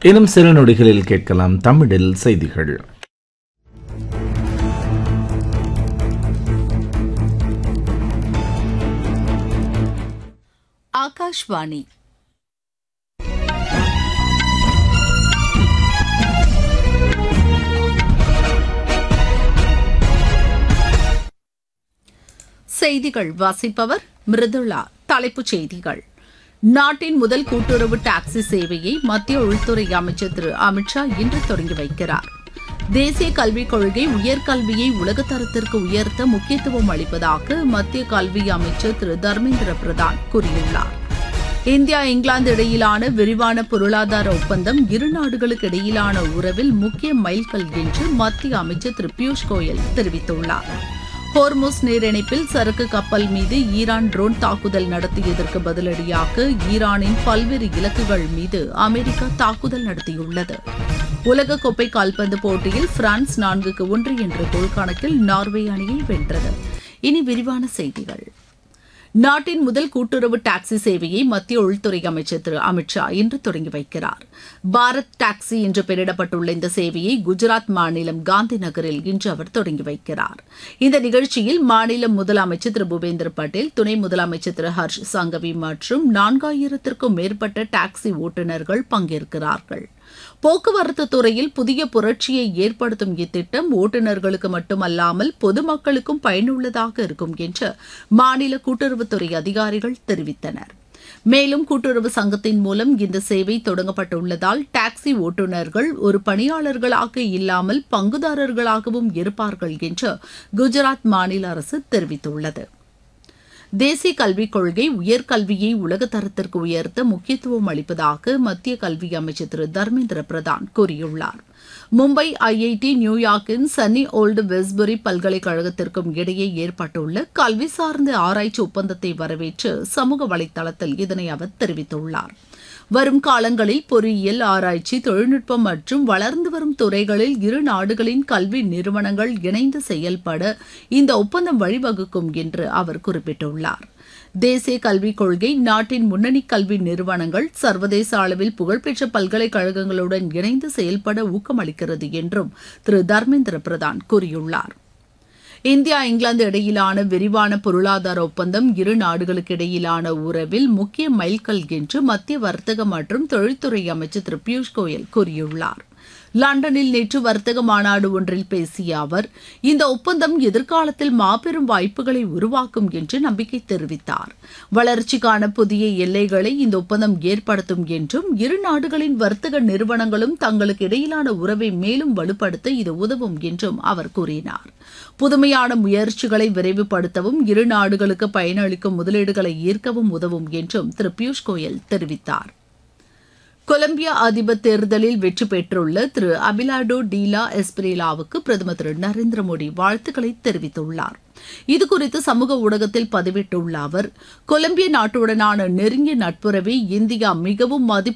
இன்னும் சில நொடிகளில் கேட்கலாம் தமிழில் செய்திகள் ஆகாஷ்வாணி செய்திகள் வாசிப்பவர் மிருதுளா தலைப்புச் செய்திகள் நாட்டின் முதல் கூட்டுறவு டாக்ஸி சேவையை மத்திய உள்துறை அமைச்சர் திரு அமித்ஷா இன்று தொடங்கி வைக்கிறார் தேசிய கல்விக் கொள்கை உயர்கல்வியை உலகத்தரத்திற்கு உயர்த்த முக்கியத்துவம் அளிப்பதாக மத்திய கல்வி அமைச்சர் திரு தர்மேந்திர பிரதான் கூறியுள்ளார் இந்தியா இங்கிலாந்து இடையிலான விரிவான பொருளாதார ஒப்பந்தம் இரு நாடுகளுக்கு இடையிலான உறவில் முக்கிய மைல்கல் என்று மத்திய அமைச்சர் திரு பியூஷ் கோயல் தெரிவித்துள்ளார் ஹோர்முஸ் நீரிணைப்பில் சரக்கு கப்பல் மீது ஈரான் ட்ரோன் தாக்குதல் நடத்தியதற்கு பதிலடியாக ஈரானின் பல்வேறு இலக்குகள் மீது அமெரிக்கா தாக்குதல் நடத்தியுள்ளது உலகக்கோப்பை கால்பந்து போட்டியில் பிரான்ஸ் நான்குக்கு ஒன்று என்ற கோல் கணக்கில் நார்வே அணியை வென்றது இனி விரிவான செய்திகள் நாட்டின் முதல் கூட்டுறவு டாக்ஸி சேவையை மத்திய உள்துறை அமைச்சர் திரு அமித்ஷா இன்று தொடங்கி வைக்கிறார் பாரத் டாக்ஸி என்று பெயரிடப்பட்டுள்ள இந்த சேவையை குஜராத் மாநிலம் காந்தி நகரில் இன்று அவர் தொடங்கி வைக்கிறார் இந்த நிகழ்ச்சியில் மாநில முதலமைச்சர் திரு பூபேந்திர பட்டேல் துணை முதலமைச்சர் திரு ஹர்ஷ் சங்கவி மற்றும் நான்காயிரத்திற்கும் மேற்பட்ட டாக்ஸி ஓட்டுநர்கள் பங்கேற்கிறார்கள் போக்குவரத்து துறையில் புதிய புரட்சியை ஏற்படுத்தும் இத்திட்டம் ஓட்டுநர்களுக்கு மட்டுமல்லாமல் பொதுமக்களுக்கும் பயனுள்ளதாக இருக்கும் என்று மாநில கூட்டுறவுத்துறை அதிகாரிகள் தெரிவித்தனர் மேலும் கூட்டுறவு சங்கத்தின் மூலம் இந்த சேவை தொடங்கப்பட்டுள்ளதால் டாக்ஸி ஓட்டுநர்கள் ஒரு பணியாளர்களாக இல்லாமல் பங்குதாரர்களாகவும் இருப்பார்கள் என்று குஜராத் மாநில அரசு தெரிவித்துள்ளது தேசிய கல்விக் கொள்கை உயர்கல்வியை உலகத்தரத்திற்கு உயர்த்த முக்கியத்துவம் அளிப்பதாக மத்திய கல்வி அமைச்சர் திரு தர்மேந்திர பிரதான் கூறியுள்ளார் மும்பை ஐஐடி நியூயார்க்கின் சன்னி ஓல்டு வெஸ்புரி பல்கலைக்கழகத்திற்கும் இடையே ஏற்பட்டுள்ள கல்வி சார்ந்த ஆராய்ச்சி ஒப்பந்தத்தை வரவேற்று சமூக வலைதளத்தில் இதனை அவர் தெரிவித்துள்ளார் வரும் காலங்களில் பொறியியல் ஆராய்ச்சி தொழில்நுட்பம் மற்றும் வளர்ந்து வரும் துறைகளில் இரு நாடுகளின் கல்வி நிறுவனங்கள் இணைந்து செயல்பட இந்த ஒப்பந்தம் வழிவகுக்கும் என்று அவர் குறிப்பிட்டுள்ளார் தேசிய கல்விக் கொள்கை நாட்டின் முன்னணி கல்வி நிறுவனங்கள் சர்வதேச அளவில் புகழ்பெற்ற பல்கலைக்கழகங்களுடன் இணைந்து செயல்பட ஊக்கமளிக்கிறது என்றும் திரு தர்மேந்திர பிரதான் கூறியுள்ளார் இந்தியா இங்கிலாந்து இடையிலான விரிவான பொருளாதார ஒப்பந்தம் இரு நாடுகளுக்கு இடையிலான உறவில் முக்கிய மைல்கல் என்று மத்திய வர்த்தக மற்றும் தொழில்துறை அமைச்சர் திரு பியூஷ் கோயல் கூறியுள்ளார் லண்டனில் நேற்று வர்த்தக மாநாடு ஒன்றில் பேசிய அவர் இந்த ஒப்பந்தம் எதிர்காலத்தில் மாபெரும் வாய்ப்புகளை உருவாக்கும் என்று நம்பிக்கை தெரிவித்தார் வளர்ச்சிக்கான புதிய எல்லைகளை இந்த ஒப்பந்தம் ஏற்படுத்தும் என்றும் இரு நாடுகளின் வர்த்தக நிறுவனங்களும் தங்களுக்கு இடையிலான உறவை மேலும் வலுப்படுத்த இது உதவும் என்றும் அவர் கூறினார் புதுமையான முயற்சிகளை விரைவுபடுத்தவும் இரு நாடுகளுக்கு பயனளிக்கும் முதலீடுகளை ஈர்க்கவும் உதவும் என்றும் திரு பியூஷ் கோயல் தெரிவித்தார் கொலம்பியா அதிபர் தேர்தலில் வெற்றி பெற்றுள்ள திரு அபிலாடோ டீலா எஸ்பிரேலாவுக்கு பிரதமர் திரு நரேந்திர மோடி வாழ்த்துக்களை தெரிவித்துள்ளார் இதுகுறித்து சமூக ஊடகத்தில் பதிவிட்டுள்ள அவர் கொலம்பிய நாட்டுடனான நெருங்கிய நட்புறவை இந்தியா மிகவும் மதிப்பு